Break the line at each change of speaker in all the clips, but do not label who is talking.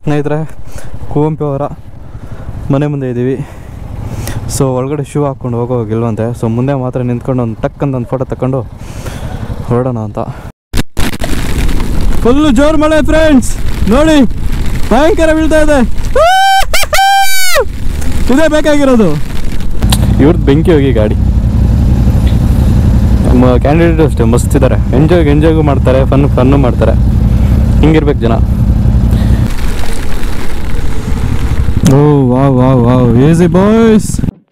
ಸ್ನೇಹಿತರೆ ಕುವೆಂಪು ಅವರ ಮನೆ ಮುಂದೆ ಇದ್ದೀವಿ ಸೊ ಒಳಗಡೆ ಶೂ ಹಾಕ್ಕೊಂಡು ಹೋಗೋಗಿಲ್ವಂತೆ ಸೊ ಮುಂದೆ ಮಾತ್ರ ನಿಂತ್ಕೊಂಡು ಒಂದು ಟಕ್ ಅಂತ ಒಂದು ಫೋಟೋ ತಗೊಂಡು ಹೊರಡೋಣ ಅಂತ ಫುಲ್ಲು ಜೋರು ಮಳೆ ಫ್ರೆಂಡ್ಸ್ ನೋಡಿ ಭಯಂಕರ ಬೀಳ್ತಾ ಇದೆ ಇದೇ ಬೇಕಾಗಿರೋದು ಇವ್ರದ್ದು ಬೆಂಕಿ ಹೋಗಿ ಗಾಡಿ ನಮ್ಮ ಕ್ಯಾಂಡಿಡೇಟ್ ಅಷ್ಟೇ ಮಸ್ತ್ ಇದ್ದಾರೆ ಎಂಜಾಯ್ ಎಂಜಾಯ್ಗೂ ಮಾಡ್ತಾರೆ ಫನ್ ಫನ್ನು ಮಾಡ್ತಾರೆ ಹಿಂಗಿರ್ಬೇಕು ಜನ oh wow wow wow easy boys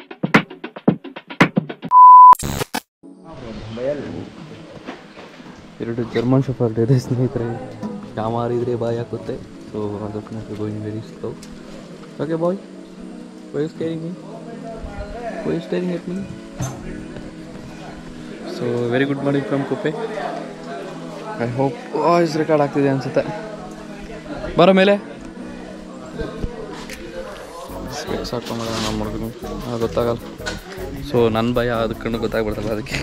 ಎರಡು ಜರ್ಮನ್ ಶಫರ್ಡ್ ಇದೆ ಸ್ನೇಹಿತರೆ ಯಾಮಾರಿದ್ರೆ ಬಾಯ್ ಹಾಕುತ್ತೆ ಸೊ ಅದಕ್ಕೆ going very slow okay boy why staring me why staring at me so very good morning from Kuppe I hope voice record ಆಗ್ತಿದೆ ಅನ್ಸುತ್ತೆ ಬರೋ ಮೇಲೆ ಸ್ಪೆಕ್ಸ್ ಹಾಕೊಂಬ ನಮ್ಮ ಹುಡುಗನು ಗೊತ್ತಾಗಲ್ಲ ಸೊ ನನ್ನ ಭಯ ಅದಕ್ಕೂ ಗೊತ್ತಾಗ್ಬಿಡ್ತಲ್ಲ ಅದಕ್ಕೆ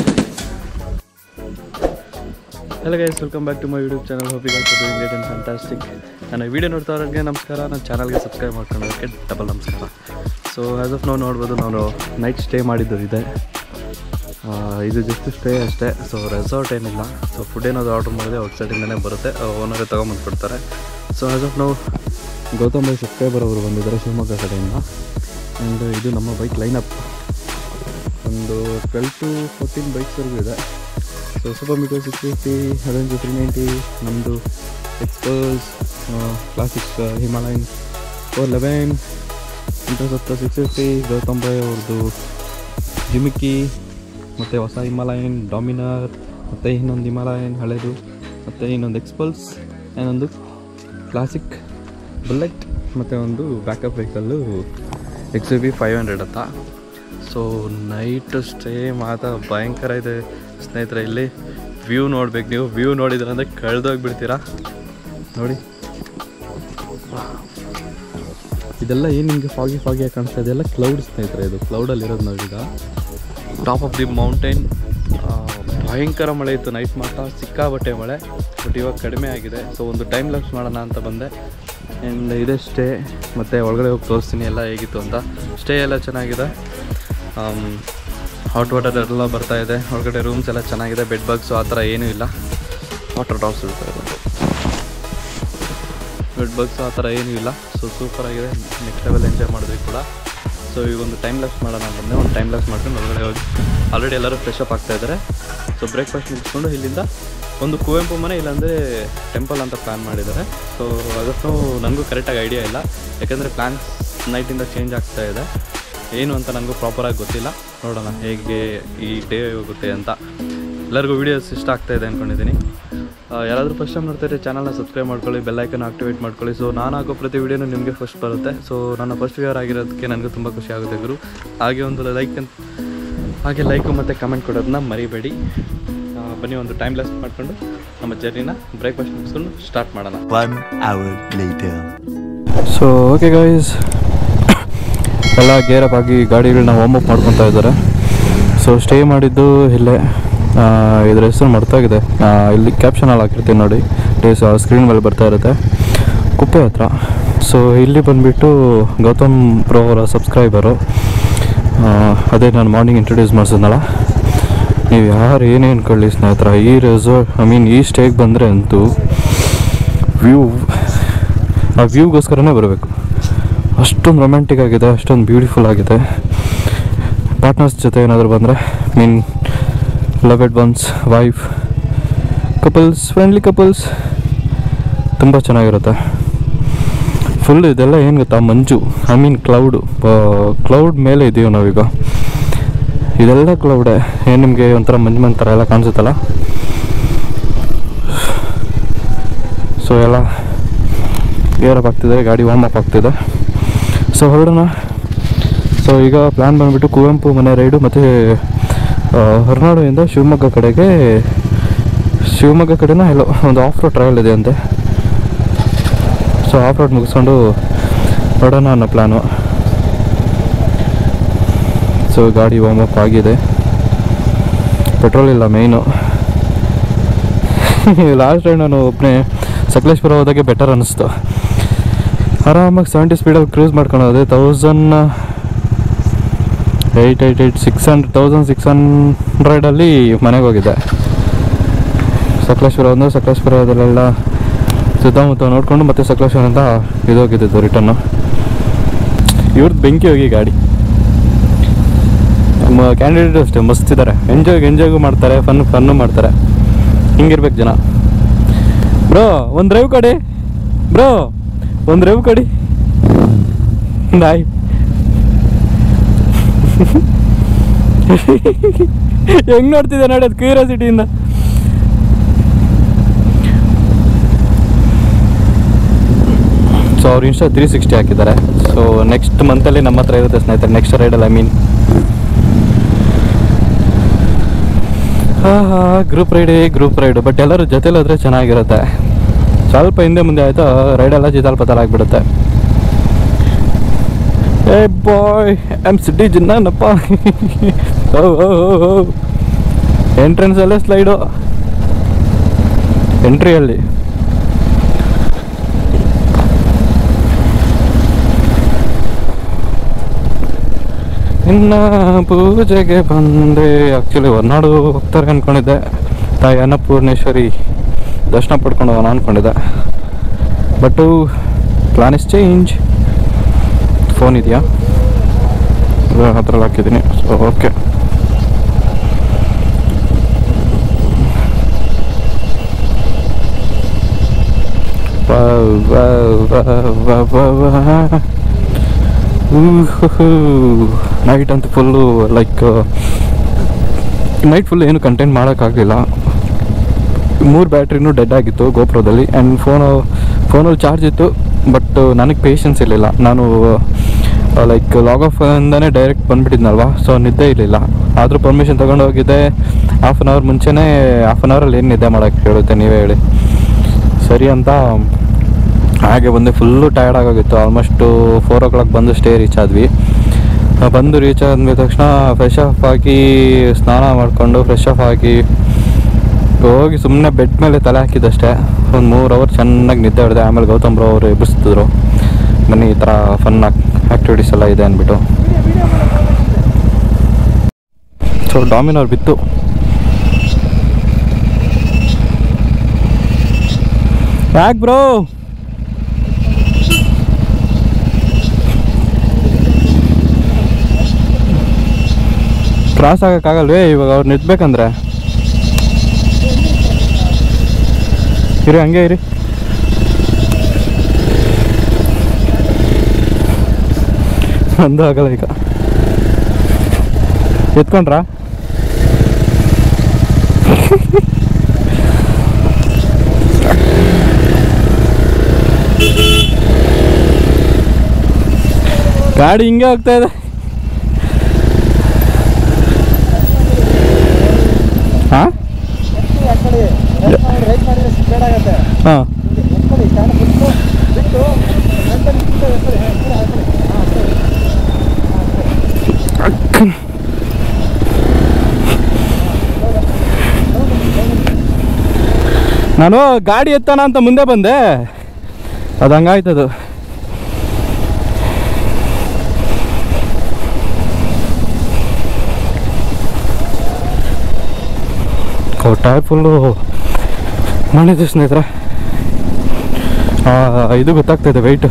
hello guys welcome back to my YouTube channel hope ಈಗ ಡೂಯಿಂಗ್ ಗ್ರೇಟ್ ಆ್ಯಂಡ್ ಫ್ಯಾಂಟಾಸ್ಟಿಕ್ ನನ್ನ ವೀಡಿಯೋ ನೋಡ್ತಾ ಇರೋರಿಗೆ ನಮಸ್ಕಾರ ನನ್ನ ಚಾನಲ್ಗೆ ಸಬ್ಸ್ಕ್ರೈಬ್ ಮಾಡ್ಕೊಳ್ಳೋದಕ್ಕೆ ಡಬಲ್ ನಮಸ್ಕಾರ ಸೊ ಆ್ಯಸ್ ಆಫ್ ನಾವು ನೋಡ್ಬೋದು ನಾನು ನೈಟ್ ಸ್ಟೇ ಮಾಡಿದ್ದು ಇದೆ ಆ, ಇದು ಜಸ್ಟ್ ಸ್ಟೇ ಅಷ್ಟೇ ಸೊ ರೆಸಾರ್ಟ್ ಏನಿಲ್ಲ ಸೊ ಫುಡ್ ಏನಾದರೂ ಆರ್ಡ್ರ್ ಮಾಡಿದ್ರೆ ಔಟ್ಸೈಡಿಂದನೇ ಬರುತ್ತೆ ಓನರೇ ತೊಗೊಂಬಂದು ಕೊಡ್ತಾರೆ ಸೊ ಆ್ಯಸ್ ಆಫ್ ನಾವು ಗೌತಮ್ ಬೈ ಸಬ್ಸ್ಕ್ರೈಬರ್ ಅವರು ಬಂದಿದ್ದಾರೆ ಶಿವಮೊಗ್ಗ ಕಡೆಯಿಂದ ಆ್ಯಂಡ್ ಇದು ನಮ್ಮ ಬೈಕ್ ಲೈನಪ್ ಒಂದು ಟ್ವೆಲ್ ಟು ಫೋರ್ಟೀನ್ ಬೈಕ್ಸ್ವರೆಗೂ ಇದೆ so super meteor six fifty Avenger three ninety ನಮ್ಮದು Xpulse classic Himalayan four eleven Interceptor six fifty Gautam ಬೈ ಅವ್ರದ್ದು ಜಿಮಿಕಿ ಮತ್ತು ಹೊಸ ಹಿಮಾಲಯನ್ ಡಾಮಿನರ್ ಮತ್ತು ಇನ್ನೊಂದು ಹಿಮಾಲಯನ್ ಹಳೆದು ಮತ್ತು ಇನ್ನೊಂದು ಎಕ್ಸ್ಪಲ್ಸ್ ಇನ್ನೊಂದು ಕ್ಲಾಸಿಕ್ ಬುಲೆಟ್ ಮತ್ತು ಒಂದು backup vehicle X B five hundred ಅಂತ ಸೊ ನೈಟ್ ಸ್ಟೇ ಮಾತ್ರ ಭಯಂಕರ ಇದೆ ಸ್ನೇಹಿತರೆ ಇಲ್ಲಿ ವ್ಯೂ ನೋಡ್ಬೇಕು ನೀವು ವ್ಯೂ ನೋಡಿದ್ರೆ ಅಂದರೆ ಕಳೆದೋಗ್ಬಿಡ್ತೀರಾ ನೋಡಿ ಇದೆಲ್ಲ ಏನು ನಿಮಗೆ ಫಾಗಿ ಫಾಗಿಯಾಗಿ ಕಾಣಿಸ್ತಾ ಇದೆಲ್ಲ ಕ್ಲೌಡ್ ಸ್ನೇಹಿತರೆ ಇದು ಕ್ಲೌಡಲ್ಲಿ ಇರೋದು ನಾವೀಗ ಟಾಪ್ ಆಫ್ ದಿ ಮೌಂಟೇನ್ ಭಯಂಕರ ಮಳೆ ಇತ್ತು ನೈಟ್ ಮಾತ್ರ ಸಿಕ್ಕಾಬಟ್ಟೆ ಮಳೆ ಬಟ್ ಇವಾಗ ಕಡಿಮೆ ಆಗಿದೆ ಸೊ ಒಂದು ಟೈಮ್ ಲ್ಯಾಪ್ಸ್ ಮಾಡೋಣ ಅಂತ ಬಂದೆ ಆ್ಯಂಡ್ ಇದೆ ಸ್ಟೇ ಮತ್ತು ಒಳಗಡೆ ಹೋಗಿ ತೋರಿಸ್ತೀನಿ ಎಲ್ಲ ಹೇಗಿತ್ತು ಅಂತ ಸ್ಟೇ ಎಲ್ಲ ಚೆನ್ನಾಗಿದೆ ಹಾಟ್ ವಾಟರ್ ಎಲ್ಲ ಬರ್ತಾ ಇದೆ ಒಳಗಡೆ ರೂಮ್ಸ್ ಎಲ್ಲ ಚೆನ್ನಾಗಿದೆ ಬೆಡ್ ಬಾಕ್ಸು ಆ ಥರ ಏನೂ ಇಲ್ಲ ವಾಟರ್ ಡ್ರಾಪ್ಸ್ ಇರ್ತಾ ಇದೆ ಬೆಡ್ ಬಾಕ್ಸು ಆ ಥರ ಏನೂ ಇಲ್ಲ ಸೊ ಸೂಪರಾಗಿದೆ ನೆಕ್ಸ್ಟ್ ಲೆವೆಲ್ ಎಂಜಾಯ್ ಮಾಡಿದ್ವಿ ಕೂಡ ಸೊ ಈಗ ಒಂದು ಟೈಮ್ ಲಾಸ್ ಮಾಡೋಣ ಬಂದೆ ಒಂದು ಟೈಮ್ ಲಾಸ್ ಮಾಡ್ಕೊಂಡು ಹೊರಗಡೆ ಹೋಗಿ ಆಲ್ರೆಡಿ ಎಲ್ಲರೂ ಫ್ರೆಶ್ ಅಪ್ ಆಗ್ತಾ ಇದ್ದಾರೆ ಸೊ ಬ್ರೇಕ್ಫಾಸ್ಟ್ ಮುಗಿಸ್ಕೊಂಡು ಇಲ್ಲಿಂದ ಒಂದು ಕುವೆಂಪು ಮನೆ ಇಲ್ಲಾಂದರೆ ಟೆಂಪಲ್ ಅಂತ ಪ್ಲ್ಯಾನ್ ಮಾಡಿದ್ದಾರೆ ಸೊ ಅದಕ್ಕೂ ನನಗೂ ಕರೆಕ್ಟಾಗಿ ಐಡಿಯಾ ಇಲ್ಲ ಯಾಕಂದರೆ ಪ್ಲ್ಯಾನ್ಸ್ ನೈಟಿಂದ ಚೇಂಜ್ ಆಗ್ತಾ ಇದೆ ಏನು ಅಂತ ನನಗೂ ಪ್ರಾಪರಾಗಿ ಗೊತ್ತಿಲ್ಲ ನೋಡೋಣ ಹೇಗೆ ಈ ಡೇ ಹೋಗುತ್ತೆ ಅಂತ ಎಲ್ಲರಿಗೂ ವೀಡಿಯೋಸ್ ಇಷ್ಟ ಆಗ್ತಾ ಇದೆ ಅಂದ್ಕೊಂಡಿದ್ದೀನಿ ಯಾರಾದರೂ ಫಸ್ಟ್ ಟೈಮ್ ನೋಡ್ತಾ ಇದ್ರೆ ಚಾನಲ್ನ ಸಬ್ಸ್ಕ್ರೈಬ್ ಮಾಡ್ಕೊಳ್ಳಿ ಬೆಲ್ಲೈಕನ್ ಆಕ್ಟಿವೇಟ್ ಮಾಡ್ಕೊಳ್ಳಿ ಸೊ ನಾನು ಹಾಕೋ ಪ್ರತಿ ವೀಡಿಯೋನು ನಿಮಗೆ ಫಸ್ಟ್ ಬರುತ್ತೆ ಸೊ ನನ್ನ ಫಸ್ಟ್ ವ್ಯೂವರ್ ಆಗಿರೋದಕ್ಕೆ ನನಗೂ ತುಂಬ ಖುಷಿ ಆಗುತ್ತೆ ಗುರು ಹಾಗೆ ಒಂದು ಲೈಕ್ ಅಂತ ಹಾಗೆ ಲೈಕು ಮತ್ತು ಕಮೆಂಟ್ ಕೊಡೋದನ್ನ ಮರಿಬೇಡಿ ಆ, ಬನ್ನಿ ಒಂದು ಟೈಮ್ ಲೆಸ್ ಮಾಡಿಕೊಂಡು ನಮ್ಮ ಜರ್ನಿನ ಬ್ರೇಕ್ಫಾಸ್ಟ್ ಮುಗಿಸ್ಕೊಂಡು ಸ್ಟಾರ್ಟ್ ಮಾಡೋಣ
One hour later.
So okay guys ಎಲ್ಲ ಗೇರಪ್ ಆಗಿ ಗಾಡಿಗಳನ್ನ ವಾರ್ಮ್ ಅಪ್ ಮಾಡ್ಕೊತಾ ಇದ್ದಾರೆ ಸೊ ಸ್ಟೇ ಮಾಡಿದ್ದು ಇಲ್ಲೇ ಆ, ಇದ್ರ ಹೆಸರು ಮರ್ತಾಗಿದೆ ಆ, ಇಲ್ಲಿ ಕ್ಯಾಪ್ಷನಲ್ಲಿ ಹಾಕಿರ್ತೀನಿ ನೋಡಿ ಡೇಸ್ ಸ್ಕ್ರೀನ್ ಮೇಲೆ ಬರ್ತಾ ಇರುತ್ತೆ ಕುಪ್ಪೆ ಹತ್ರ ಸೊ ಇಲ್ಲಿ ಬಂದುಬಿಟ್ಟು ಗೌತಮ್ ಪ್ರೋ ಅವರ ಸಬ್ಸ್ಕ್ರೈಬರು ಅದೇ ನಾನು ಮಾರ್ನಿಂಗ್ ಇಂಟ್ರೊಡ್ಯೂಸ್ ಮಾಡಿಸಿದ್ನಲ್ಲ ನೀವು ಯಾರು ಏನೇ ಅನ್ಕೊಳ್ಳಿ ಸ್ನೇಹಿತರ ಈ ರೆಸಾರ್ಟ್ ಐ ಮೀನ್ ಈ ಸ್ಟೇಗೆ ಬಂದರೆ ಅಂತೂ ವ್ಯೂ ಆ ವ್ಯೂಗೋಸ್ಕರನೇ ಬರಬೇಕು ಅಷ್ಟೊಂದು ರೊಮ್ಯಾಂಟಿಕ್ ಆಗಿದೆ ಅಷ್ಟೊಂದು ಬ್ಯೂಟಿಫುಲ್ ಆಗಿದೆ ಪಾರ್ಟ್ನರ್ಸ್ ಜೊತೆ ಏನಾದರೂ ಬಂದರೆ mean loved ones wife couples friendly couples ತುಂಬ ಚೆನ್ನಾಗಿರುತ್ತೆ ಫುಲ್ ಇದೆಲ್ಲ ಏನು ಗೊತ್ತಾ ಮಂಜು ಐ ಮೀನ್ ಕ್ಲೌಡು ಕ್ಲೌಡ್ ಮೇಲೆ ಇದೀವಿ ನಾವೀಗ ಇದೆಲ್ಲ ಕ್ಲೌಡೆ ಏನು ನಿಮಗೆ ಒಂಥರ ಮಂಜು ಮಂಜು ಥರ ಎಲ್ಲ ಕಾಣಿಸುತ್ತಲ್ಲ ಸೊ ಎಲ್ಲ ಗೇರ್ ಅಪ್ ಆಗ್ತಿದೆ ಗಾಡಿ ವಾರ್ಮ್ ಅಪ್ ಆಗ್ತಿದೆ ಸೊ ಹೊರಡೋಣ ಸೊ ಈಗ ಪ್ಲ್ಯಾನ್ ಬಂದುಬಿಟ್ಟು ಕುವೆಂಪು ಮನೆ ರೈಡು ಮತ್ತು ಹೊರನಾಡುವಿಂದ ಶಿವಮೊಗ್ಗ ಕಡೆಗೆ ಶಿವಮೊಗ್ಗ ಕಡೆನ ಎಲ್ಲೋ ಒಂದು ಆಫ್ ರೋಡ್ ಟ್ರಾವೆಲ್ ಇದೆ ಅಂತೆ ಸೊ ಆಫ್ ರೋಡ್ ಮುಗಿಸ್ಕೊಂಡು ಹೊರಡೋಣ ಅನ್ನೋ ಪ್ಲ್ಯಾನು ಸೊ ಗಾಡಿ ವಾರ್ಮ್ ಅಪ್ ಆಗಿದೆ ಪೆಟ್ರೋಲ್ ಇಲ್ಲ ಮೇಯ್ನು ಲಾಸ್ಟ್ ಟೈಮ್ ನಾನು ಒಬ್ಬನೇ ಸಕಲೇಶ್ಪುರ ಹೋದಾಗೆ ಬೆಟರ್ ಅನ್ನಿಸ್ತು ಆರಾಮಾಗಿ ಸೆವೆಂಟಿ ಸ್ಪೀಡಲ್ಲಿ ಕ್ರೂಸ್ ಮಾಡ್ಕೊಂಡು ಹೋದೆ thousand eight eight eight six hundred thousand six ಹಂಡ್ರೆಡಲ್ಲಿ ಮನೆಗೆ ಹೋಗಿದ್ದೆ ಸಕಲೇಶ್ವರ ಒಂದು ಸಕಲೇಶ್ವರದಲ್ಲೆಲ್ಲ ಸುತ್ತಮುತ್ತ ನೋಡಿಕೊಂಡು ಮತ್ತೆ ಸಕಲೇಶ್ವರ ಅಂತ ಇದು ಹೋಗಿದ್ದು ರಿಟರ್ನು ಇವ್ರದ್ದು ಬೆಂಕಿ ಹೋಗಿ ಗಾಡಿ ನಮ್ಮ ಕ್ಯಾಂಡಿಡೇಟ್ ಅಷ್ಟೇ ಮಸ್ತ್ ಇದ್ದಾರೆ ಎಂಜಾಯ್ ಎಂಜಾಯ್ಗೂ ಮಾಡ್ತಾರೆ ಫನ್ ಫನ್ನು ಮಾಡ್ತಾರೆ ಹಿಂಗಿರ್ಬೇಕು ಜನ ಬ್ರೋ ಒಂದು ಡ್ರೈವ್ ಕಡಿ ಬ್ರೋ ಒಂದು ಡ್ರೈವ್ ಕಡಿ ನಾಯಿ ಹೆಂಗ್ ನೋಡ್ತಿದ್ದೆ ನೋಡಿ ಅದು ಕ್ಯೂರಿಯಾಸಿಟಿಯಿಂದ ಸೊ ಅವ್ರು ಇನ್ಸ್ಟಾ ತ್ರೀ ಸಿಕ್ಸ್ಟಿ ಹಾಕಿದ್ದಾರೆ ಸೊ ನೆಕ್ಸ್ಟ್ ಮಂತಲ್ಲಿ ನಮ್ಮ ಹತ್ರ ಇರುತ್ತೆ ಸ್ನೇಹಿತರೆ ನೆಕ್ಸ್ಟ್ ರೈಡಲ್ಲಿ ಐ ಮೀನ್ ಹಾಂ ಹಾಂ ಗ್ರೂಪ್ ರೈಡೇ ಗ್ರೂಪ್ ರೈಡು ಬಟ್ ಎಲ್ಲರೂ ಜೊತೆಲಿ ಹೋದ್ರೆ ಚೆನ್ನಾಗಿರುತ್ತೆ ಸ್ವಲ್ಪ ಹಿಂದೆ ಮುಂದೆ ಆಯಿತು ರೈಡೆಲ್ಲ ಜಿತಾಲ್ ಪತಾಲ್ ಆಗಿಬಿಡುತ್ತೆ ಏ ಬಾಯ್ ಎಮ್ ಸಿಟಿ ಜಿನ್ನಪ್ಪ ಓ ಓ ಓ ಎಂಟ್ರೆನ್ಸ್ ಅಲ್ಲೇ ಸ್ಲೈಡು ಎಂಟ್ರಿಯಲ್ಲಿ ಇನ್ನ ಪೂಜೆಗೆ ಬಂದೆ ಆ್ಯಕ್ಚುಲಿ ಹೊರನಾಡು ಹೋಗ್ತಾರೆ ಅಂದ್ಕೊಂಡಿದ್ದೆ ತಾಯಿ ಅನ್ನಪೂರ್ಣೇಶ್ವರಿ ದರ್ಶನ ಪಡ್ಕೊಂಡು ಹೋಗೋಣ ಅಂದ್ಕೊಂಡಿದ್ದೆ but plan is change phone ಇದೆಯಾ ಹತ್ರ ಹಾಕಿದ್ದೀನಿ ಸೊ ಓಕೆ ನೈಟ್ ಅಂತೂ ಫುಲ್ಲು ಲೈಕ್ ನೈಟ್ ಫುಲ್ ಏನು ಕಂಟೆಂಟ್ ಮಾಡೋಕ್ಕಾಗಲಿಲ್ಲ ಮೂರು ಬ್ಯಾಟ್ರಿನೂ ಡೆಡ್ ಆಗಿತ್ತು ಗೋಪ್ರೋದಲ್ಲಿ ಆ್ಯಂಡ್ ಫೋನು ಫೋನಲ್ಲಿ ಚಾರ್ಜ್ ಇತ್ತು ಬಟ್ ನನಗೆ ಪೇಷನ್ಸ್ ಇರಲಿಲ್ಲ ನಾನು ಲೈಕ್ ಲಾಗ್ ಆಫ್ ಇಂದನೇ ಡೈರೆಕ್ಟ್ ಬಂದುಬಿಟ್ಟಿದ್ನಲ್ವಾ ಸೊ ನಿದ್ದೆ ಇರಲಿಲ್ಲ ಆದರೂ ಪರ್ಮಿಷನ್ ತೊಗೊಂಡು ಹೋಗಿದ್ದೆ ಹಾಫ್ ಆನ್ ಅವರ್ ಮುಂಚೆನೇ ಹಾಫ್ ಆನ್ ಅವರಲ್ಲಿ ಏನು ನಿದ್ದೆ ಮಾಡೋಕ್ಕೆ ಹೇಳುತ್ತೆ ನೀವೇ ಹೇಳಿ ಸರಿ ಅಂತ ಹಾಗೆ ಬಂದೆ ಫುಲ್ಲು ಟಯರ್ಡ್ ಆಗೋಗಿತ್ತು ಆಲ್ಮೋಸ್ಟು ಫೋರ್ ಓ ಕ್ಲಾಕ್ ಬಂದು ಸ್ಟೇ ರೀಚ್ ಆದ್ವಿ ಆ, ಬಂದು ರೀಚ್ ಆದ್ಮೇಲೆ ತಕ್ಷಣ ಫ್ರೆಶ್ ಅಪ್ ಆಗಿ ಸ್ನಾನ ಮಾಡಿಕೊಂಡು ಫ್ರೆಶ್ ಅಪ್ ಆಗಿ ಹೋಗಿ ಸುಮ್ಮನೆ ಬೆಡ್ ಮೇಲೆ ತಲೆ ಹಾಕಿದ್ದಷ್ಟೇ ಒಂದು ಮೂರು ಅವರ್ ಚೆನ್ನಾಗಿ ನಿದ್ದೆ ಹೊಡೆದೆ ಆಮೇಲೆ ಗೌತಮ್ ಬ್ರೋ ಅವರು ಎಬ್ಬಿಸ್ತಿದ್ರು ಬನ್ನಿ ಈ ಥರ ಫನ್ ಆ್ಯಕ್ಟಿವಿಟೀಸ್ ಎಲ್ಲ ಇದೆ ಅಂದ್ಬಿಟ್ಟು ಸೊ ಡಾಮಿನೋರ್ ಬಿತ್ತು ಯಾಕೆ ಬ್ರೋ ಕ್ರಾಸ್ ಆಗಕ್ಕಾಗಲ್ವೇ ಇವಾಗ ಅವ್ರು ನಿಂತ್ಬೇಕಂದ್ರೆ ಇರಿ ಹಂಗೆ ಇರಿ ಅಂದು ಆಗಲ್ಲ ಈಗ ಎತ್ಕೊಂಡ್ರಾ ಗಾಡಿ ಹಿಂಗೆ ಹೋಗ್ತಾ ಇದೆ ಹಾ ಹಾ ನಾನು ಗಾಡಿ ಎತ್ತಾನ ಅಂತ ಮುಂದೆ ಬಂದೆ ಅದು ಹಂಗಾಯ್ತದು ಟೈರ್ ಫುಲ್ಲು ಮಾಡಿದ್ದೆ ಸ್ನೇಹಿತರೆ ಆ, ಇದು ಗೊತ್ತಾಗ್ತಾ ಇದೆ ವೆಯ್ಟ್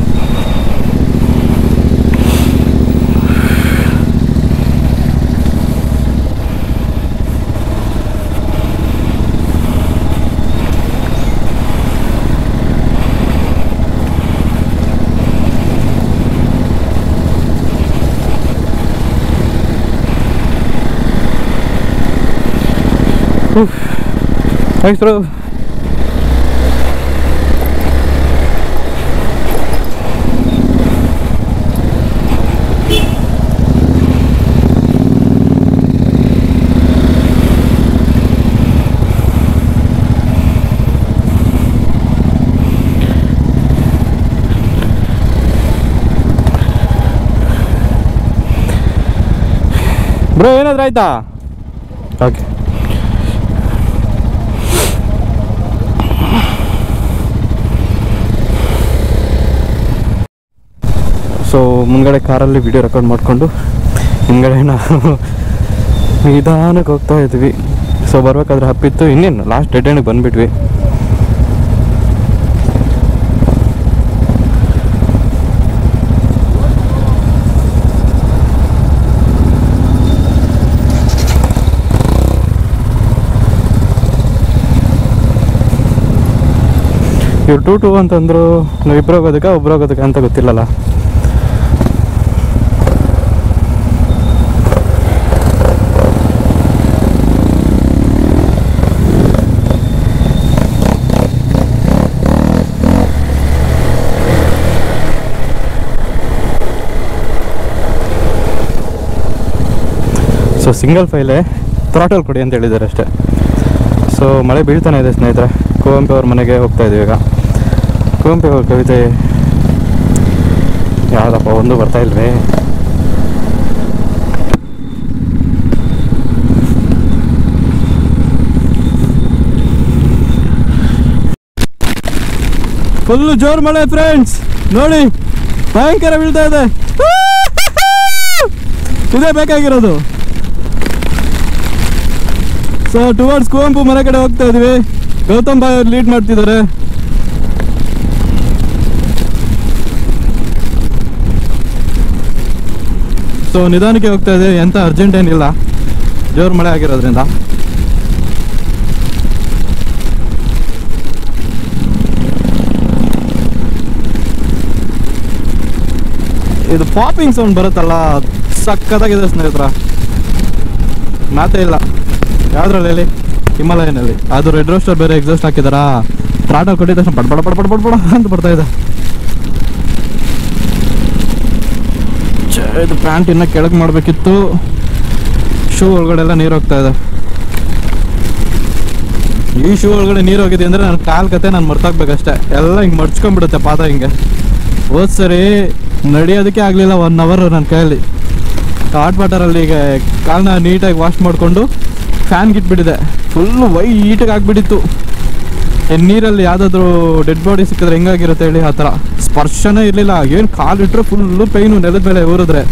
ಥ್ಯಾಂಕ್ಸ್ ಬ್ರೋ ಬ್ರೋ ಏನಾದ್ರು ಆಯ್ತಾ ಓಕೆ ಸೊ ಮುಂದ್ಗಡೆ ಕಾರಲ್ಲಿ ವಿಡಿಯೋ ರೆಕಾರ್ಡ್ ಮಾಡಿಕೊಂಡು ಹಿಂದ್ಗಡೆ ನಾವು ನಿಧಾನಕ್ಕೆ ಹೋಗ್ತಾ ಇದ್ವಿ ಸೊ ಬರ್ಬೇಕಾದ್ರೆ ಹಪ್ಪಿತ್ತು ಇನ್ನೇನು ಲಾಸ್ಟ್ ಡೆಡ್ ಎಂಡ್ಗೆ ಬಂದ್ಬಿಟ್ವಿ ಇವ್ರು ಟೂ ಟೂ ಅಂತಂದ್ರು ನಾವು ಇಬ್ರು ಹೋಗೋದಕ್ಕೆ ಒಬ್ರು ಹೋಗೋದಕ್ಕೆ ಅಂತ ಗೊತ್ತಿಲ್ಲಲ್ಲ ಸೊ ಸಿಂಗಲ್ ಫೈಲೇ ಥ್ರಾಟಲ್ ಕೊಡಿ ಅಂತ ಹೇಳಿದ್ದಾರೆ ಅಷ್ಟೇ ಸೊ ಮಳೆ ಬೀಳ್ತಾನೆ ಇದೆ ಸ್ನೇಹಿತರೆ ಕುವೆಂಪು ಅವ್ರ ಮನೆಗೆ ಹೋಗ್ತಾ ಇದೀವಿ ಈಗ ಕುವೆಂಪು ಅವ್ರ ಕವಿತೆ ಯಾವುದಪ್ಪ ಒಂದು ಬರ್ತಾ ಇಲ್ವೇ ಫುಲ್ಲು ಜೋರ್ ಮಳೆ ಫ್ರೆಂಡ್ಸ್ ನೋಡಿ ಭಯಂಕರ ಬೀಳ್ತಾ ಇದೆ ಇದೇ ಬೇಕಾಗಿರೋದು ಸೊ ಟುವರ್ಡ್ಸ್ ಕುವೆಂಪು ಮನೆ ಕಡೆ ಹೋಗ್ತಾ ಇದೀವಿ ಗೌತಮ್ ಬಾಯ್ ಅವ್ರು ಲೀಡ್ ಮಾಡ್ತಿದ್ದಾರೆ ಸೊ ನಿಧಾನಕ್ಕೆ ಹೋಗ್ತಾ ಇದೆ ಎಂತ ಅರ್ಜೆಂಟ್ ಏನಿಲ್ಲ ಜೋರು ಮಳೆ ಆಗಿರೋದ್ರಿಂದ ಇದು ಪಾಪಿಂಗ್ ಸೌಂಡ್ ಬರುತ್ತಲ್ಲ ಸಕ್ಕತ್ತಾಗಿದೆ ಸ್ನೇಹಿತರ ಮಾತೇ ಇಲ್ಲ ಯಾವ್ದ್ರಲ್ಲಿ ಹೇಳಿ ಹಿಮಾಲಯನಲ್ಲಿ ಅದು ರೆಡ್ ರೋಸ್ಟರ್ ಬೇರೆ ಎಕ್ಸಾಸ್ಟ್ ಹಾಕಿದಾರಾ ಟ್ರಾಟರ್ ಕೊಟ್ಟಿದ ತಕ್ಷಣ ಪಡ್ ಪಡ ಪಡ್ ಪಡ್ ಪಡ್ ಪಡ ಅಂತ ಬರ್ತಾ ಇದೆ ಛೇ, ಇದು ಪ್ಯಾಂಟ್ ಇನ್ನ ಕೆಳಗೆ ಮಾಡಬೇಕಿತ್ತು ಶೂ ಒಳಗಡೆ ಎಲ್ಲ ನೀರು ಹೋಗ್ತಾ ಇದೆ ಈ ಶೂ ಒಳಗಡೆ ನೀರು ಹೋಗಿದೆ ಅಂದ್ರೆ ನನ್ನ ಕಾಲ್ ಕತೆ ನಾನು ಮರ್ತಾಗ್ಬೇಕಷ್ಟೇ ಎಲ್ಲ ಹಿಂಗೆ ಮಡ್ಚ್ಕೊಂಡ್ಬಿಡುತ್ತೆ ಪಾದ ಹಿಂಗೆ ಹೋದ್ ಸರಿ ನಡೆಯೋದಕ್ಕೆ ಆಗಲಿಲ್ಲ ಒನ್ ಅವರ್ ನನ್ನ ಕೈಯಲ್ಲಿ ಹಾಟ್ ವಾಟರಲ್ಲಿ ಈಗ ಕಾಲನ್ನ ನೀಟಾಗಿ ವಾಶ್ ಮಾಡಿಕೊಂಡು ಫ್ಯಾನ್ಗೆ ಇಟ್ಬಿಟ್ಟಿದೆ ಫುಲ್ಲು ವೈಟಾಗಿ ಆಗಿಬಿಟ್ಟಿತ್ತು ನೀರಲ್ಲಿ ಯಾವುದಾದ್ರೂ ಡೆಡ್ ಬಾಡಿ ಸಿಕ್ಕಿದ್ರೆ ಹೆಂಗಾಗಿರುತ್ತೆ ಹೇಳಿ ಆ ಥರ ಸ್ಪರ್ಶನೇ ಇರಲಿಲ್ಲ ಏನು ಕಾಲಿಟ್ರೆ ಫುಲ್ಲು ಪೈನು ನೆಲದ ಮೇಲೆ ಊರಿದ್ರೆ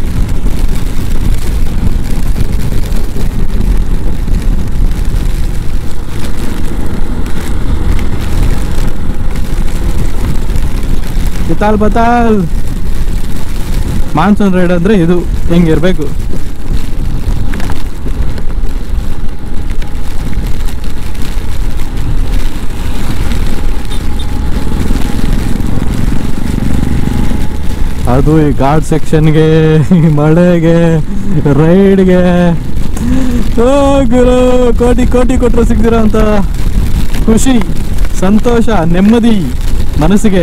ಬಿತಾಲ್ ಬತಾಲ್ ಮಾನ್ಸೂನ್ ರೈಡ್ ಅಂದ್ರೆ ಇದು ಹಿಂಗಿರ್ಬೇಕು ಅದು ಈ ಘಾಟ್ ಸೆಕ್ಷನ್ಗೆ ಮಳೆಗೆ ರೈಡ್ಗೆ ಓ ಗುರು ಕೋಟಿ ಕೋಟಿ ಕೊಟ್ಟರು ಸಿಗ್ದಿರೋ ಅಂತ ಖುಷಿ ಸಂತೋಷ ನೆಮ್ಮದಿ ಮನಸ್ಸಿಗೆ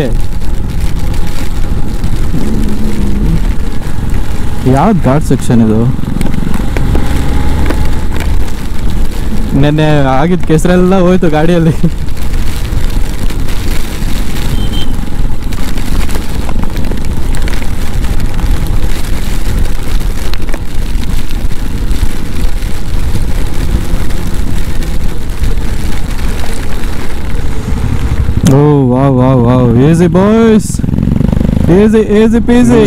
ಯಾವ್ದು ಘಾಟ್ ಸೆಕ್ಷನ್ ಇದು ನೆನ್ನೆ ಆಗಿದ್ದ ಕೆಸರೆಲ್ಲ ಹೋಯ್ತು ಗಾಡಿಯಲ್ಲಿ oh wow wow wow easy boys easy easy peasy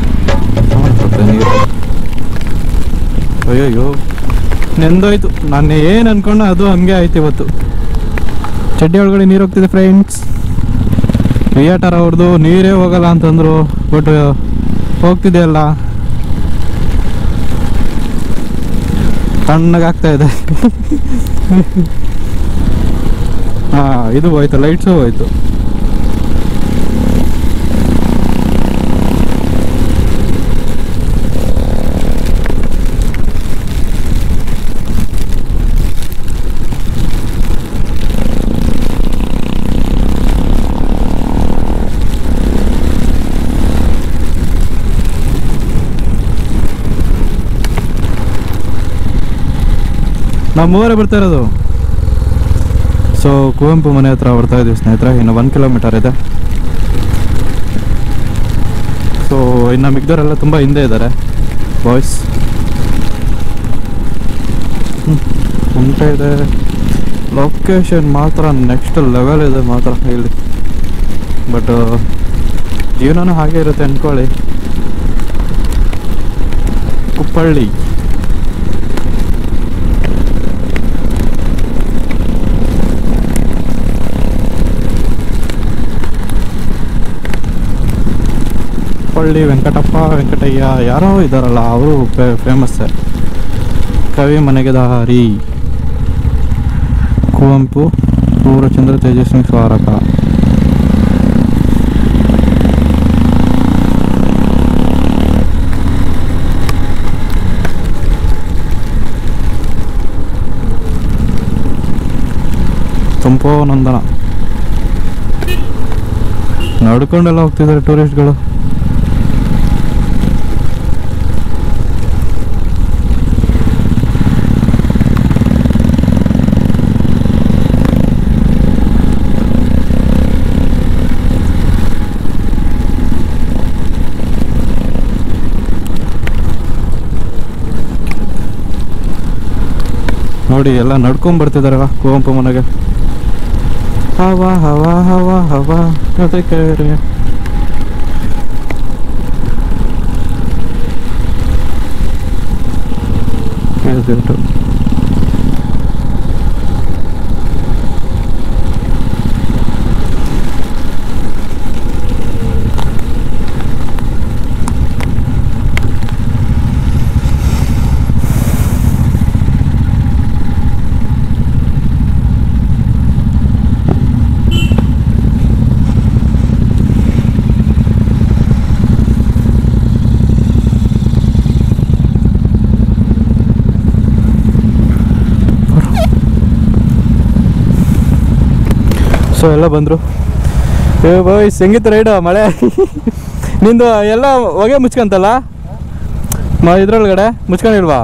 ಅಯ್ಯಯ್ಯೋ ನೆಂದೋಯ್ತು ನಾನು ಏನು ಅನ್ಕೊಂಡೆ ಅದು ಹಂಗೆ ಆಯ್ತು ಇವತ್ತು ಚಡ್ಡಿ ಒಳಗಡೆ ನೀರು ಹೋಗ್ತಿದೆ ಫ್ರೆಂಡ್ಸ್ ರಿಯಾಟರ್ ಅವ್ರದ್ದು ನೀರೇ ಹೋಗಲ್ಲ ಅಂತಂದ್ರು ಬಟ್ ಹೋಗ್ತಿದೆಯಲ್ಲ ತಣ್ಣಗಾಗ್ತಾ ಇದೆ ಹಾ ಇದು ಹೋಯ್ತು ಲೈಟ್ಸು ಹೋಯ್ತು ನಾವು ಮೂವರೇ ಬರ್ತಾ ಇರೋದು ಸೊ ಕುವೆಂಪು ಮನೆ ಹತ್ರ ಬರ್ತಾ ಇದ್ದೀವಿ ಸ್ನೇಹಿತರೆ ಇನ್ನು ಒನ್ ಕಿಲೋಮೀಟರ್ ಇದೆ ಸೊ ಇನ್ನು ಮಿಗ್ದವರೆಲ್ಲ ತುಂಬ ಹಿಂದೆ ಇದ್ದಾರೆ ಬಾಯ್ಸ್ ಉಂಟ ಇದೆ ಲೊಕೇಶನ್ ಮಾತ್ರ ನೆಕ್ಸ್ಟ್ ಲೆವೆಲ್ ಇದೆ ಮಾತ್ರ ಇಲ್ಲಿ ಬಟ್ ಜೀವನನೂ ಹಾಗೆ ಇರುತ್ತೆ ಅಂದ್ಕೊಳ್ಳಿ
ಕುಪ್ಪಳ್ಳಿ ಕುಪ್ಪಳ್ಳಿ ವೆಂಕಟಪ್ಪ ವೆಂಕಟಯ್ಯ ಯಾರೋ ಇದ್ದಾರಲ್ಲ ಅವರು ಫೇಮಸ್ ಕವಿ ಮನೆಗೆ ದಾರಿ ಕುವೆಂಪು ಪೂರ್ಣಚಂದ್ರ ತೇಜಸ್ವಿ ಸ್ಮಾರಕ ಸಂಪೋನಂದನ ನಡ್ಕೊಂಡೆಲ್ಲ ಹೋಗ್ತಿದ್ದಾರೆ ಟೂರಿಸ್ಟ್ಗಳು ನೋಡಿ ಎಲ್ಲ ನಡ್ಕೊಂಡ್ ಬರ್ತಿದಾರೆ ಕುವೆಂಪು ಮನೆಗೆ ಹವಾ ಹವಾ ಹವಾ ಹವಾ ಜೊತೆ ಕೇಳಿ ಕೇಳ್ತಿರ್ತು ಸೊ ಎಲ್ಲ ಬಂದರು ಏ ಬಾಯ್ ಸಂಗೀತ ರೈಡ ಮಳೆ ನಿಂದು ಎಲ್ಲ ಹೊಗೆ ಮುಚ್ಕಂತಲ್ಲ ಮ ಇದ್ರೊಳಗಡೆ ಮುಚ್ಕೊಂಡಿಲ್ವಾ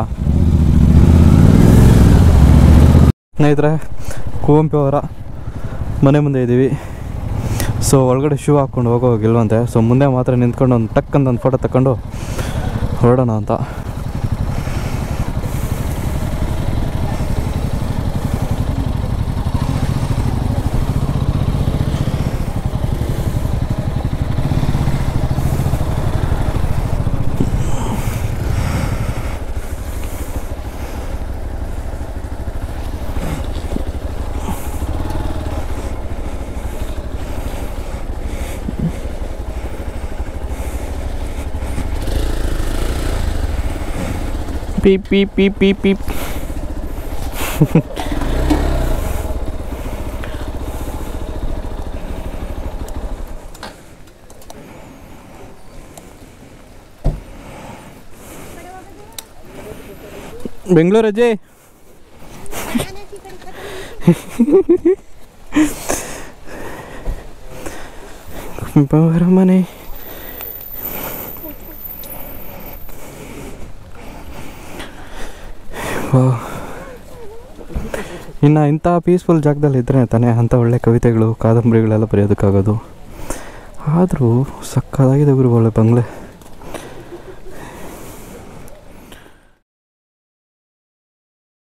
ಸ್ನೇಹಿತರೆ ಕುವೆಂಪು ಅವರ ಮನೆ ಮುಂದೆ ಇದ್ದೀವಿ ಸೊ ಒಳಗಡೆ ಶೂ ಹಾಕ್ಕೊಂಡು ಹೋಗೋಗಿಲ್ವಂತೆ ಸೊ ಮುಂದೆ ಮಾತ್ರ ನಿಂತ್ಕೊಂಡು ಒಂದು ಟಕ್ ಅಂತ ಒಂದು ಫೋಟೋ ತಗೊಂಡು ಹೊರಡೋಣ ಅಂತ ಪೀಪ್ ಪೀಪ್ ಪೀಪ್ ಪೀಪ್ ಪೀಪ್ ಬೆಂಗಳೂರು ಅಜ್ಜಿ ಬರ ಮನೆ ಇನ್ನು ಇಂಥ ಪೀಸ್ಫುಲ್ ಜಾಗದಲ್ಲಿ ಇದ್ದರೆ ತಾನೇ ಅಂಥ ಒಳ್ಳೆ ಕವಿತೆಗಳು ಕಾದಂಬರಿಗಳೆಲ್ಲ ಬರೆಯೋದಕ್ಕಾಗೋದು ಆದರೂ ಸಕ್ಕದಾಗಿದೆ ಗುರು ಒಳ್ಳೆ ಬಂಗ್ಲೆ